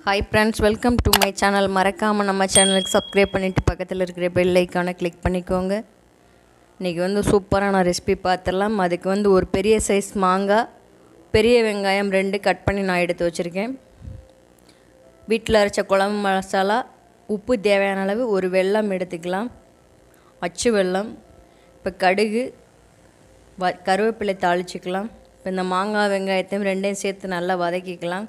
hi friends welcome to my channel மறக்காமல் நம்ம சேனலுக்கு சப்ஸ்கிரைப் பண்ணிவிட்டு பக்கத்தில் இருக்கிற பெல் ஐக்கானை கிளிக் பண்ணிக்கோங்க இன்றைக்கி வந்து சூப்பரான ரெசிபி பார்த்துடலாம் அதுக்கு வந்து ஒரு பெரிய சைஸ் மாங்காய் பெரிய வெங்காயம் ரெண்டு கட் பண்ணி நான் எடுத்து வச்சுருக்கேன் வீட்டில் அரைச்ச குழம்பு மசாலா உப்பு தேவையான அளவு ஒரு வெல்லம் எடுத்துக்கலாம் அச்சு வெல்லம் இப்போ கடுகு வ கருவேப்பிலை தாளிச்சிக்கலாம் இப்போ இந்த மாங்காய் வெங்காயத்தையும் ரெண்டையும் சேர்த்து நல்லா வதக்கிக்கலாம்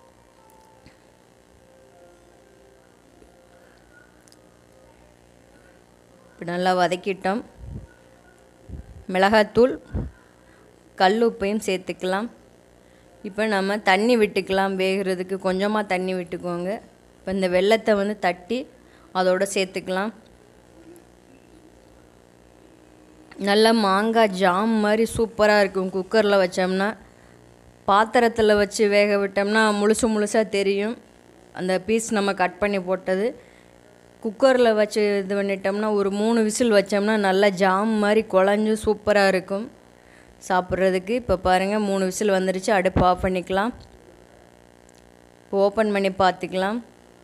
இப்போ நல்லா வதக்கிட்டோம் மிளகாத்தூள் கல் உப்பையும் சேர்த்துக்கலாம் இப்போ நம்ம தண்ணி விட்டுக்கலாம் வேகிறதுக்கு கொஞ்சமாக தண்ணி விட்டுக்கோங்க இப்போ இந்த வெள்ளத்தை வந்து தட்டி அதோடு சேர்த்துக்கலாம் நல்ல மாங்காய் ஜாம் மாதிரி சூப்பராக இருக்கும் குக்கரில் வச்சோம்னா பாத்திரத்தில் வச்சு வேக விட்டோம்னா முழுசு முழுசாக தெரியும் அந்த பீஸ் நம்ம கட் பண்ணி போட்டது குக்கரில் வச்சு இது பண்ணிட்டோம்னா ஒரு மூணு விசில் வச்சோம்னா நல்லா ஜாம் மாதிரி குழஞ்சு சூப்பராக இருக்கும் சாப்பிட்றதுக்கு இப்போ பாருங்கள் மூணு விசில் வந்துருச்சு அடுப்பு ஆஃப் பண்ணிக்கலாம் இப்போ ஓப்பன் பண்ணி பார்த்துக்கலாம்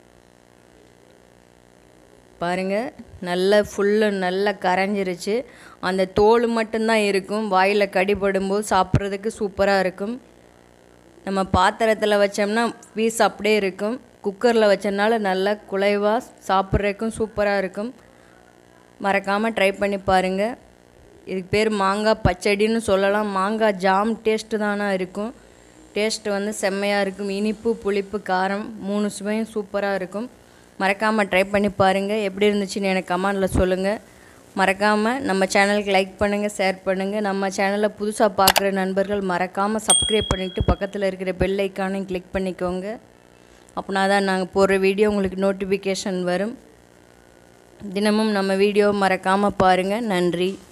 பாருங்கள் நல்லா ஃபுல்லு நல்லா கரைஞ்சிருச்சு அந்த தோல் மட்டும்தான் இருக்கும் வாயில் கடிபடும்போது சாப்பிட்றதுக்கு சூப்பராக இருக்கும் நம்ம பாத்திரத்தில் வச்சோம்னா பீஸ் அப்படியே இருக்கும் குக்கரில் வச்சனால நல்லா குலைவாக சாப்பிட்றதுக்கும் சூப்பராக இருக்கும் மறக்காமல் ட்ரை பண்ணி பாருங்கள் இதுக்கு பேர் மாங்காய் பச்சடின்னு சொல்லலாம் மாங்காய் ஜாம் டேஸ்ட்டு தானே இருக்கும் டேஸ்ட்டு வந்து செம்மையாக இருக்கும் இனிப்பு புளிப்பு காரம் மூணு சுவையும் சூப்பராக இருக்கும் மறக்காமல் ட்ரை பண்ணி பாருங்கள் எப்படி இருந்துச்சுன்னு எனக்கு கமெண்டில் சொல்லுங்கள் மறக்காமல் நம்ம சேனலுக்கு லைக் பண்ணுங்கள் ஷேர் பண்ணுங்கள் நம்ம சேனலை புதுசாக பார்க்குற நண்பர்கள் மறக்காமல் சப்ஸ்கிரைப் பண்ணிவிட்டு பக்கத்தில் இருக்கிற பெல் ஐக்கானையும் கிளிக் பண்ணிக்கோங்க அப்படின்னா தான் நாங்கள் போடுற வீடியோ உங்களுக்கு நோட்டிஃபிகேஷன் வரும் தினமும் நம்ம வீடியோ மறக்காமல் பாருங்கள் நன்றி